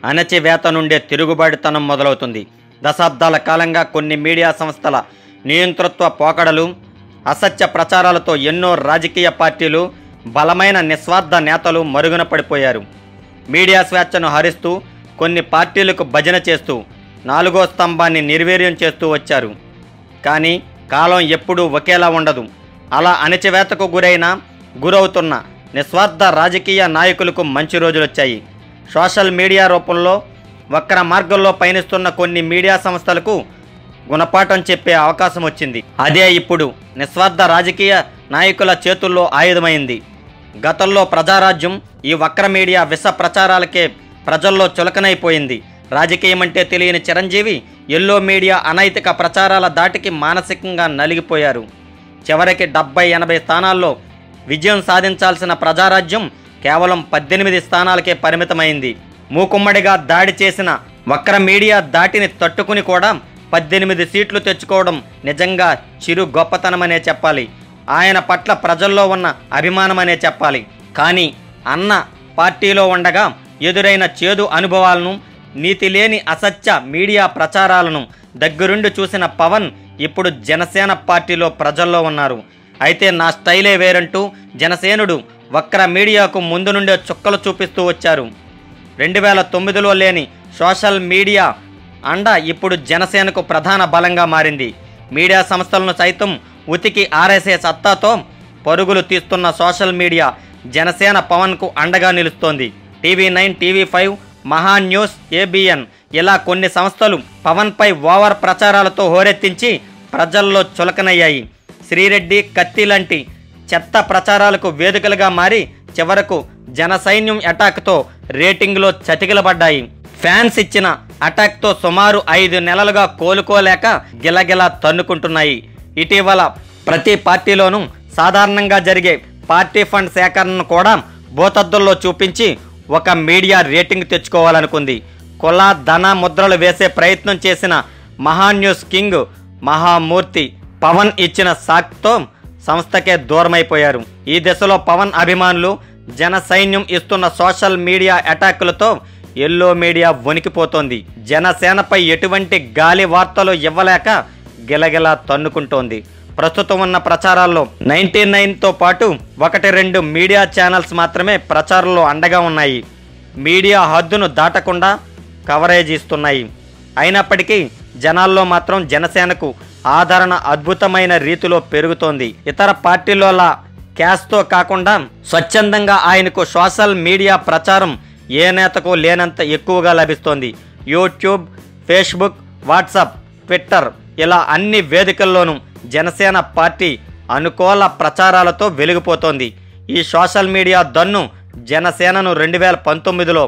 అణచివేత నుండే తిరుగుబాటుతనం మొదలవుతుంది దశాబ్దాల కాలంగా కొన్ని మీడియా సంస్థల నియంతృత్వ పోకడలు అసత్య ప్రచారాలతో ఎన్నో రాజకీయ పార్టీలు బలమైన నిస్వార్థ నేతలు మరుగున పడిపోయారు మీడియా స్వేచ్ఛను హరిస్తూ కొన్ని పార్టీలకు భజన చేస్తూ నాలుగో స్తంభాన్ని నిర్వీర్యం చేస్తూ వచ్చారు కానీ కాలం ఎప్పుడూ ఒకేలా ఉండదు అలా అణచివేతకు గురైన గురవుతున్న నిస్వార్థ రాజకీయ నాయకులకు మంచి రోజులు వచ్చాయి సోషల్ మీడియా రూపంలో వక్ర మార్గంలో పయనిస్తున్న కొన్ని మీడియా సంస్థలకు గుణపాఠం చెప్పే అవకాశం వచ్చింది అదే ఇప్పుడు నిస్వార్థ రాజకీయ నాయకుల చేతుల్లో ఆయుధమైంది గతంలో ప్రజారాజ్యం ఈ వక్ర మీడియా విష ప్రచారాలకే ప్రజల్లో చులకనైపోయింది రాజకీయం అంటే తెలియని చిరంజీవి ఎల్లో మీడియా అనైతిక ప్రచారాల దాటికి మానసికంగా నలిగిపోయారు చివరికి డెబ్బై ఎనభై స్థానాల్లో విజయం సాధించాల్సిన ప్రజారాజ్యం కేవలం పద్దెనిమిది స్థానాలకే పరిమితమైంది మూకుమ్మడిగా దాడి చేసిన వక్ర మీడియా దాటిని తట్టుకుని కూడా పద్దెనిమిది సీట్లు తెచ్చుకోవడం నిజంగా చిరు గొప్పతనమనే చెప్పాలి ఆయన పట్ల ప్రజల్లో ఉన్న అభిమానమనే చెప్పాలి కానీ అన్న పార్టీలో ఉండగా ఎదురైన చేదు అనుభవాలను నీతి లేని అసత్య మీడియా ప్రచారాలను దగ్గరుండి చూసిన పవన్ ఇప్పుడు జనసేన పార్టీలో ప్రజల్లో ఉన్నారు అయితే నా స్టైలే వేరంటూ జనసేనుడు వక్ర మీడియాకు ముందు నుండే చుక్కలు చూపిస్తూ వచ్చారు రెండు వేల తొమ్మిదిలో లేని సోషల్ మీడియా అండ ఇప్పుడు జనసేనకు ప్రధాన బలంగా మారింది మీడియా సంస్థలను సైతం ఉతికి ఆరేసే సత్తాతో పరుగులు తీస్తున్న సోషల్ మీడియా జనసేన పవన్కు అండగా నిలుస్తోంది TV nine TV five Mahaa news ABN ఇలా కొన్ని సంస్థలు పవన్పై ఓవర్ ప్రచారాలతో హోరెత్తించి ప్రజల్లో చులకనయ్యాయి శ్రీరెడ్డి కత్తి లాంటి చెత్త ప్రచారాలకు వేదికలుగా మారి చివరకు జన సైన్యం అటాక్తో రేటింగ్లో చతికిలబడ్డాయి ఫ్యాన్స్ ఇచ్చిన అటాక్తో సుమారు ఐదు నెలలుగా కోలుకోలేక గిలగిలా తన్నుకుంటున్నాయి ఇటీవల ప్రతి పార్టీలోనూ సాధారణంగా జరిగే పార్టీ ఫండ్ సేకరణను కూడా భూతద్దుల్లో చూపించి ఒక మీడియా రేటింగ్ తెచ్చుకోవాలనుకుంది కుల ధన ముద్రలు వేసే ప్రయత్నం చేసిన మహాన్యూస్ కింగ్ మహామూర్తి పవన్ ఇచ్చిన సాక్తో సంస్థకే దూరమైపోయారు ఈ దశలో పవన్ అభిమానులు జన సైన్యం ఇస్తున్న సోషల్ మీడియా అటాకులతో ఎల్లో మీడియా వణికిపోతోంది జనసేనపై ఎటువంటి గాలి వార్తలు ఇవ్వలేక గిలగిలా తన్నుకుంటోంది ప్రస్తుతం ఉన్న ప్రచారాల్లో నైన్టీ నైన్తో పాటు ఒకటి రెండు మీడియా ఛానల్స్ మాత్రమే ప్రచారంలో అండగా ఉన్నాయి మీడియా హద్దును దాటకుండా కవరేజ్ ఇస్తున్నాయి అయినప్పటికీ జనాల్లో మాత్రం జనసేనకు ఆదరణ అద్భుతమైన రీతిలో పెరుగుతోంది ఇతర పార్టీలోలా క్యాష్తో కాకుండా స్వచ్ఛందంగా ఆయనకు సోషల్ మీడియా ప్రచారం ఏ నేతకు లేనంత ఎక్కువగా లభిస్తోంది యూట్యూబ్ ఫేస్బుక్ వాట్సాప్ ట్విట్టర్ ఇలా అన్ని వేదికల్లోనూ జనసేన పార్టీ అనుకూల ప్రచారాలతో వెలిగిపోతోంది ఈ సోషల్ మీడియా దన్ను జనసేనను రెండు వేల పంతొమ్మిదిలో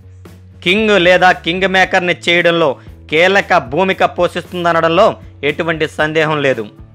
కింగ్ లేదా కింగ్ మేకర్ని చేయడంలో కీలక భూమిక పోషిస్తుందనడంలో ఎటువంటి సందేహం లేదు